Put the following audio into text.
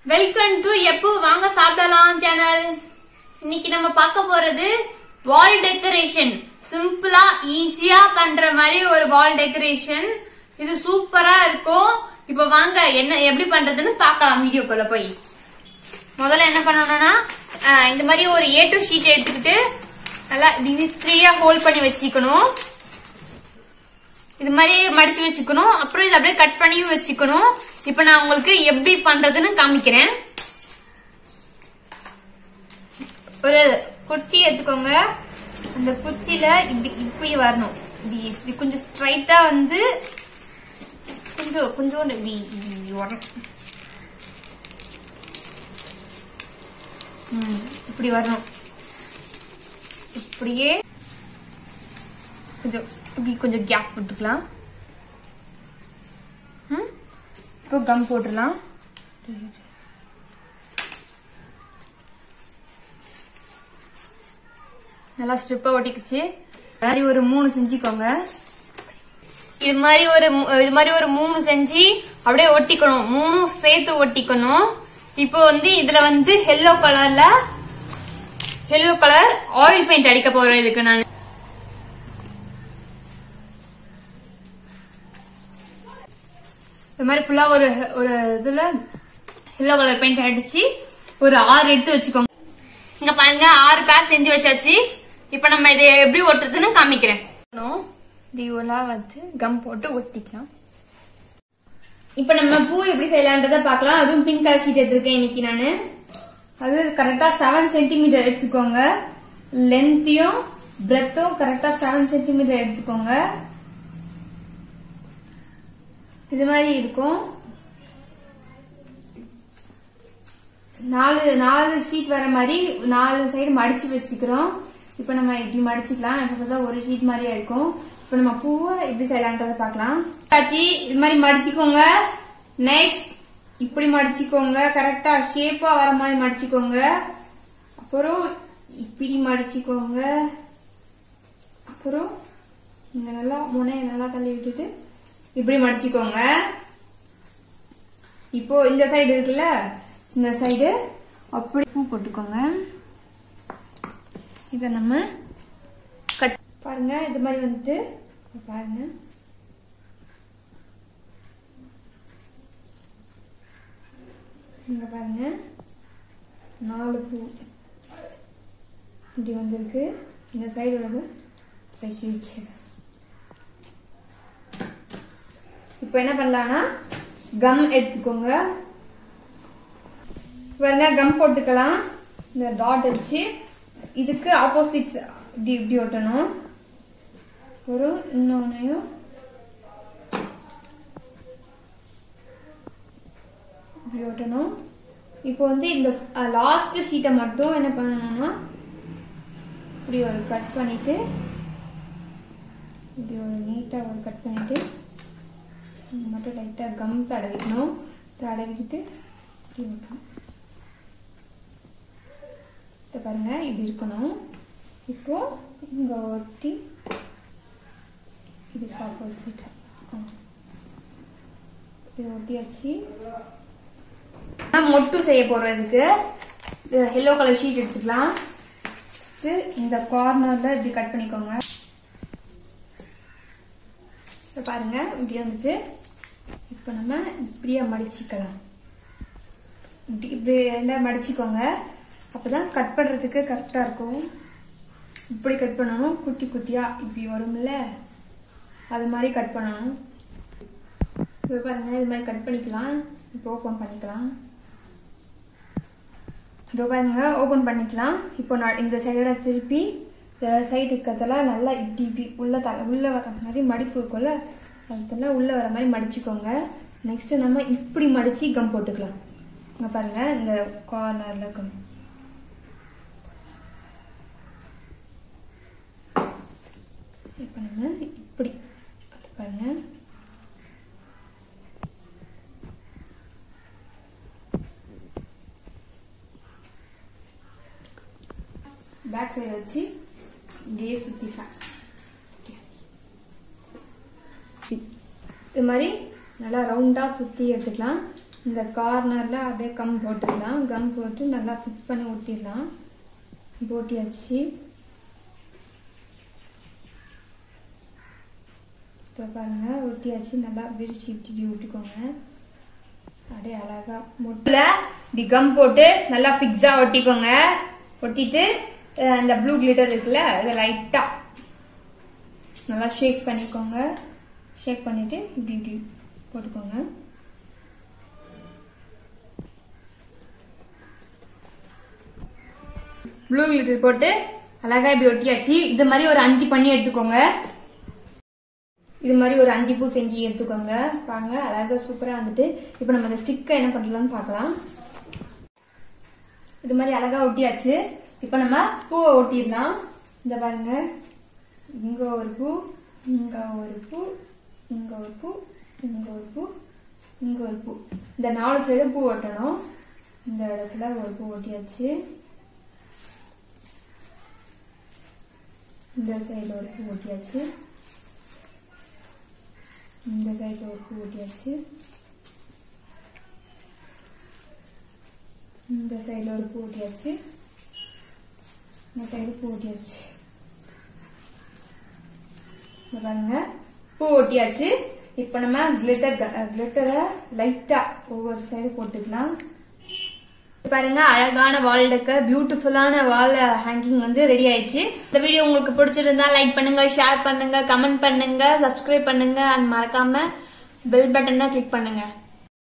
Welcome to எப்போ வாங்க சாப்பிடலாம் சேனல் இன்னைக்கு நம்ம பார்க்க போறது வால் டெக்கரேஷன் சிம்பிளா ஈஸியா பண்ற மாதிரி ஒரு வால் டெக்கரேஷன் இது சூப்பரா இருக்கும் இப்போ வாங்க என்ன எப்படி பண்றதுன்னு பார்க்கலாம் வீடியோக்குள்ள போய் முதல்ல என்ன பண்ணணும்னா அஹ், இந்த மாதிரி ஒரு ஏ டு ஷீட் எடுத்துக்கிட்டு நல்லா இப்படி த்ரீயா ஹோல்ட் பண்ணி வச்சுக்கணும் இது மாதிரி மடிச்சு வச்சுக்கணும் அப்புறம் இதை அப்படியே கட் பண்ணியும் வச்சுக்கணும் இப்போ நான் உங்களுக்கு எப்படி பண்றதுன்னு காமிக்கிறேன் ஒரு குச்சி எடுத்துக்கோங்க அந்த குச்சியில இப்படி இப்படி வரணும் இப்படி இப்படி கொஞ்சம் ஸ்ட்ரைட்டா வந்து கொஞ்சம் கொஞ்சோண்டு இப்படி இப்படி இப்படி வரணும் ம், இப்படி வரணும் இப்படியே கொஞ்சம் இப்படி கொஞ்சம் கேப் விட்டுக்கலாம் ம்? இப்போ கம் போட்டுடலாம் நல்லா ஸ்ட்ரிப்பா ஒட்டிக்குச்சு இது மாதிரி ஒரு மூணு செஞ்சுக்கோங்க இது மாதிரி ஒரு மூ- இது மாதிரி ஒரு மூணு செஞ்சு அப்படியே ஒட்டிக்கணும் மூணும் சேர்த்து ஒட்டிக்கணும் இப்போ வந்து இதுல வந்து எல்லோ கலர்ல எல்லோ கலர் ஆயில் பெயிண்ட் அடிக்க போறேன் இதுக்கு நான் இது மாதிரி ஃபுல்லா ஒரு ஒரு இதுல எல்லோ கலர் பெயிண்ட் அடிச்சு ஒரு ஆறு எடுத்து வச்சுக்கோங்க இங்க பாருங்க ஆறு பேர் செஞ்சு வச்சாச்சு இப்ப நம்ம இதை எப்படி ஒட்டுறதுன்னு காமிக்கிறேன் இப்படி எல்லாம் வந்து கம் போட்டு ஒட்டிக்கலாம் இப்ப நம்ம பூ எப்படி செய்யலான்றத பார்க்கலாம் அதுவும் பிங்க் கலர் ஷீட் எடுத்திருக்கேன் இன்னைக்கு நானு அது கரெக்டா செவன் சென்டிமீட்டர் எடுத்துக்கோங்க லென்த்தையும் பிரெத்தும் கரெக்டா செவன் சென்டிமீட்டர் எடுத்துக்கோங்க இது மாதிரி இருக்கும் நாலு நாலு ஷீட் வர மாதிரி நாலு சைடு மடிச்சு வச்சுக்கிறோம் இப்போ நம்ம இப்படி மடிச்சுக்கலாம் இப்போ பார்த்தா ஒரு ஷீட் மாதிரியே இருக்கும் இப்போ நம்ம பூவை எப்படி செய்யலான்றத பார்க்கலாம் ஆச்சு இது மாதிரி மடிச்சுக்கோங்க நெக்ஸ்ட் இப்படி மடிச்சுக்கோங்க கரெக்டா ஷேப்பா வர மாதிரி மடிச்சுக்கோங்க அப்புறம் இப்படி மடிச்சுக்கோங்க அப்புறம் இங்க நல்லா முனையை நல்லா தள்ளி விட்டுட்டு இப்படி மடிச்சுக்கோங்க இப்போ இந்த சைடு இருக்குல்ல இந்த சைடு அப்படி பூ போட்டுக்கோங்க இத நம்ம கட் பாருங்க இது மாதிரி வந்துட்டு இப்ப பாருங்க இங்க பாருங்க நாலு பூ இப்படி வந்திருக்கு இந்த சைடு உள்ளது வைக்கிச்சு இப்போ என்ன பண்ணலாம்னா கம் எடுத்துக்கோங்க பாருங்க கம் போட்டுக்கலாம் இந்த டாட் வச்சு இதுக்கு ஆப்போசிட்ஸ் இப்படி இப்படி ஒட்டணும் ஒரு இன்னொன்னையும் இப்படி ஒட்டணும் இப்போ வந்து இந்த லாஸ்ட் ஷீட்டை மட்டும் என்ன பண்ணணும்னா இப்படி ஒரு கட் பண்ணிட்டு இப்படி ஒரு நீட்டாக ஒரு கட் பண்ணிட்டு இங்க மட்டும் லைட்டாக கம் தடவிக்கணும் தடவிக்கிட்டு இப்படி விட்டணும் இதை பாருங்க இப்படி இருக்கணும் இப்போ இங்க ஒட்டி இது ஆப்போசிட் இது ஒட்டியாச்சு மொட்டு செய்ய போறோம் இதுக்கு எல்லோ கலர் ஷீட் எடுத்துக்கலாம் First இந்த கார்னர்ல இப்படி கட் பண்ணிக்கோங்க இப்போ பாருங்க இப்படி வந்துச்சு இப்போ நம்ம இப்படியே மடிச்சுக்கலாம் இப்படி இப்படி ரெண்டா மடிச்சுக்கோங்க அப்பதான் கட் பண்றதுக்கு கரெக்டா இருக்கும் இப்படி கட் பண்ணணும் குட்டி குட்டியா இப்படி வரும்ல அது மாதிரி கட் பண்ணணும் இப்போ பாருங்க இது மாதிரி கட் பண்ணிக்கலாம் இப்போ ஓப்பன் பண்ணிக்கலாம் இதோ பாருங்க ஓப்பன் பண்ணிக்கலாம் இப்போ நான் இந்த சைடோட திருப்பி சைடு இருக்கிறதெல்லாம் நல்லா இப்படி இப்படி உள்ள தலை உள்ள வர மாதிரி மடிப்பு இருக்கும்ல அதெல்லாம் உள்ள வர மாதிரி மடிச்சுக்கோங்க நெக்ஸ்ட் நம்ம இப்படி மடிச்சு கம் போட்டுக்கலாம் இங்க பாருங்க இந்த கார்னர்ல கம் இப்போ நம்ம இப்படி அது பாருங்க பேக் சைடு வச்சு இப்படியே சுத்திக்கலாம் இது மாதிரி நல்லா ரவுண்டா சுத்தி எடுத்துக்கலாம் இந்த கார்னரில் அப்படியே கம் போட்டுடலாம் கம் போட்டு நல்லா ஃபிக்ஸ் பண்ணி ஒட்டிடலாம் போட்டியாச்சு இப்போ பாருங்க ஒட்டியாச்சு நல்லா விரிச்சு இப்படி இப்படி ஒட்டிக்கோங்க அப்படியே அழகா முட்டில் இப்படி கம் போட்டு நல்லா ஃபிக்ஸாக ஒட்டிக்கோங்க ஒட்டிட்டு அஹ், இந்த ப்ளூ கிளிட்டர் இருக்குல்ல இதை லைட்டாக நல்லா ஷேக் பண்ணிக்கோங்க ஷேக் பண்ணிட்டு இப்படி இப்படி போட்டுக்கோங்க ப்ளூ கிளிட்டர் போட்டு அழகா இப்படி ஒட்டியாச்சு இது மாதிரி ஒரு அஞ்சு பண்ணி எடுத்துக்கோங்க இது மாதிரி ஒரு அஞ்சு பூ செஞ்சு எடுத்துக்கோங்க பாருங்க அழகா சூப்பரா வந்துட்டு இப்போ நம்ம இந்த ஸ்டிக்கை என்ன பண்ணலாம்னு பார்க்கலாம் இது மாதிரி அழகா ஒட்டியாச்சு இப்போ நம்ம பூவை ஒட்டிடலாம் இந்த பாருங்க இங்க ஒரு பூ இங்க ஒரு பூ இங்க ஒரு பூ இங்க ஒரு பூ இங்க ஒரு பூ இந்த நாலு சைடு பூ ஒட்டணும் இந்த இடத்துல ஒரு பூ ஒட்டியாச்சு இந்த சைடுல ஒரு பூ ஒட்டியாச்சு இந்த சைடுல ஒரு பூ ஒட்டியாச்சு இந்த சைடுல ஒரு பூ ஒட்டியாச்சு இந்த சைடு பூ ஒட்டியாச்சு இங்க பாருங்க பூ ஒட்டியாச்சு இப்போ நம்ம கிளிட்டர் கிளிட்டரை லைட்டா ஒவ்வொரு சைடு போட்டுக்கலாம் பாருங்க அழகான வால் டெக்கர் பியூட்டிஃபுல்லான வால் ஹேங்கிங் வந்து ரெடி ஆயிடுச்சு இந்த வீடியோ உங்களுக்கு பிடிச்சிருந்தா லைக் பண்ணுங்க ஷேர் பண்ணுங்க கமெண்ட் பண்ணுங்க சப்ஸ்கிரைப் பண்ணுங்க அண்ட் மறக்காம பெல் பட்டனை கிளிக் பண்ணுங்க